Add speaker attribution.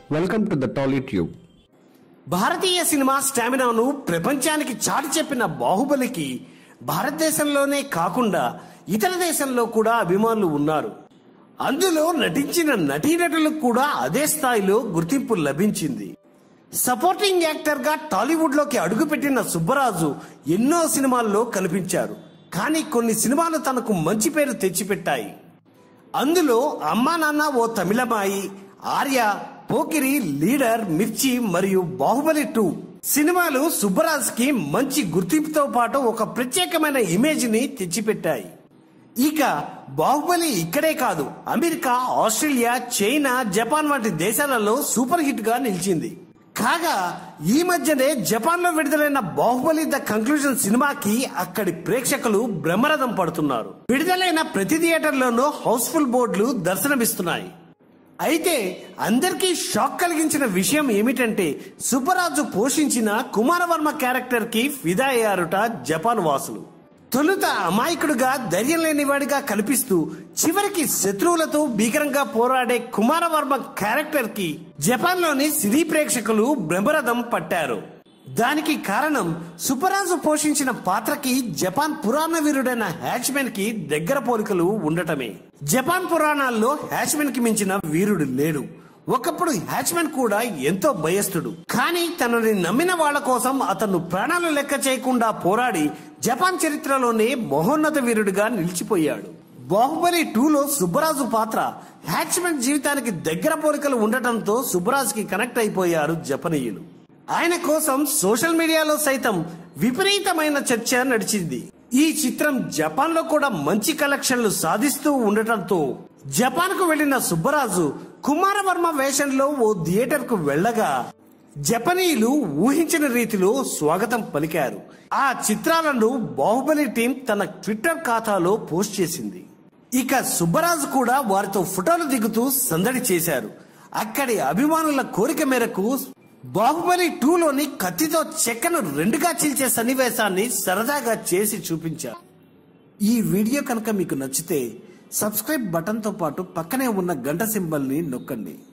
Speaker 1: Welcome to the Tolly Tube.
Speaker 2: భారతీయ cinema స్టామినాను ప్రపంచానికి చాటి చెప్పిన బాహుబలికి భారతదేశంలోనే కాకుండా ఇతర దేశంలో కూడా అభిమానులు ఉన్నారు అందులో నటించిన నటీనటులకు కూడా అదే స్థాయిలో గుర్తింపు లభించింది సపోర్టింగ్ యాక్టర్ గా టాలీవుడ్ లోకి అడుగుపెట్టిన సుబ్బరాజు ఎన్నో సినిమాల్లో కనిపించారు కానీ కొన్ని సినిమాలు తనకు మంచి పేరు తెచ్చిపెట్టాయి అందులో అమ్మా నాన్న ఓ తమిళమాయి ఆర్య పోకిరి లీడర్ మిర్చి మరియు బాహుబలి టూ సినిమాలు సుబ్బరాజ్ కి మంచి గుర్తింపుతో పాటు ఒక ప్రత్యేకమైన ఇమేజ్ ని తెచ్చిపెట్టాయి ఇక బాహుబలి ఇక్కడే కాదు అమెరికా ఆస్ట్రేలియా చైనా జపాన్ వంటి దేశాలలో సూపర్ హిట్ గా నిలిచింది కాగా ఈ మధ్యనే జపాన్ లో విడుదలైన బాహుబలి ద కంక్లూజన్ సినిమాకి అక్కడి ప్రేక్షకులు బ్రహ్మరథం పడుతున్నారు విడుదలైన ప్రతి థియేటర్లోనూ హౌస్ఫుల్ బోర్డులు దర్శనమిస్తున్నాయి అయితే అందరికీ షాక్ కలిగించిన విషయం ఏమిటంటే సుబ్బరాజు పోషించిన కుమారవర్మ క్యారెక్టర్ కి ఫిదా అయ్యారుట జపాన్ వాసులు తొలుత అమాయకుడుగా ధైర్యం లేనివాడిగా కనిపిస్తూ చివరికి శత్రువులతో భీకరంగా పోరాడే కుమారవర్మ క్యారెక్టర్ కి జపాన్ లోని సినీ ప్రేక్షకులు బ్రహ్మరథం పట్టారు దానికి కారణం సుబ్బరాజు పోషించిన పాత్రకి జపాన్ పురాణ వీరుడైన హ్యాచ్మెన్ కి దగ్గర పోలికలు ఉండటమే జపాన్ పురాణాల్లో హ్యాచ్మెన్ కి మించిన వీరుడు లేడు ఒకప్పుడు హ్యాచ్మెన్ కూడా ఎంతో భయస్థుడు కానీ తనని నమ్మిన వాళ్ళ కోసం అతను ప్రాణాలు లెక్క చేయకుండా పోరాడి జపాన్ చరిత్రలోనే మహోన్నత వీరుడిగా నిలిచిపోయాడు బాహుబలి టూలో సుబ్బరాజు పాత్ర హ్యాచ్మెన్ జీవితానికి దగ్గర పోలికలు ఉండటంతో సుబ్బరాజుకి కనెక్ట్ అయిపోయారు జపనీయులు ఆయన కోసం సోషల్ మీడియాలో సైతం విపరీతమైన చర్చ నడిచింది ఈ చిత్రం జపాన్ లో కూడా మంచి కలెక్షన్లు సాధిస్తూ ఉండటంతో జపాన్ కు వెళ్లిన సుబ్బరాజు కుమారవర్మ వేషంలో ఓ థియేటర్ కు వెళ్లగా జపనీయులు ఊహించిన రీతిలో స్వాగతం పలికారు ఆ చిత్రాలను బాహుబలి టీం తన ట్విట్టర్ ఖాతాలో పోస్ట్ చేసింది ఇక సుబ్బరాజు కూడా వారితో ఫోటోలు దిగుతూ సందడి చేశారు అక్కడి అభిమానుల కోరిక మేరకు బాహుబలి టూలోని కత్తితో చెక్కను రెండుగా చీల్చే సన్నివేశాన్ని సరదాగా చేసి చూపించారు ఈ వీడియో కనుక మీకు నచ్చితే సబ్స్క్రైబ్ బటన్తో పాటు పక్కనే ఉన్న గంట సింబల్ని నొక్కండి